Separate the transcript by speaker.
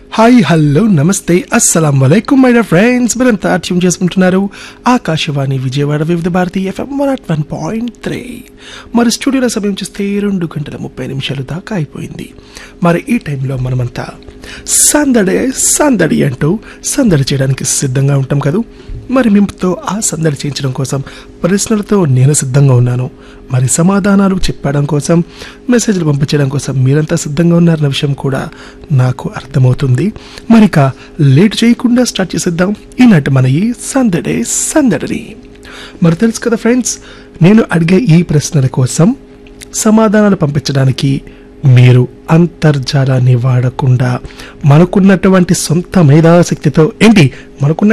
Speaker 1: hi hello నమస్తే అస్సలం వలైకుం మై ఫ్రెండ్స్ మీరంతా ట్యూన్ చేసుకుంటున్నారు Akashvani Vijayawada Vividh Bharati FM one at one point three మరి స్టూడియోలో సమయం చూస్తే రెండు గంటల ముప్పై నిమిషాలు దాకా అయిపోయింది మరి ఈ టైంలో మనమంతా సందడే సందడి అంటూ సందడి చేయడానికి సిద్ధంగా ఉంటాం కదా మరి మీతో ఆ సందడి చేయించడం కోసం ప్రశ్నలతో నేను సిద్ధంగా ఉన్నాను మరి సమాధానాలు చెప్పడం కోసం మెసేజ్లు పంపించడం కోసం మీరంతా సిద్ధంగా ఉన్నారన్న విషయం కూడా నాకు అర్థమవుతుంది మరిక లేట్ చేయకుండా స్టార్ట్ చేసేద్దాం ఈనాటి మన ఈ సందడే సందడిని మరి తెలుసు కదా ఫ్రెండ్స్ నేను అడిగే ఈ ప్రశ్నల కోసం సమాధానాలు పంపించడానికి మీరు అంతర్జాలాన్ని వాడకుండా మనకున్నటువంటి సొంత మేధాశక్తితో ఏంటి మనకున్న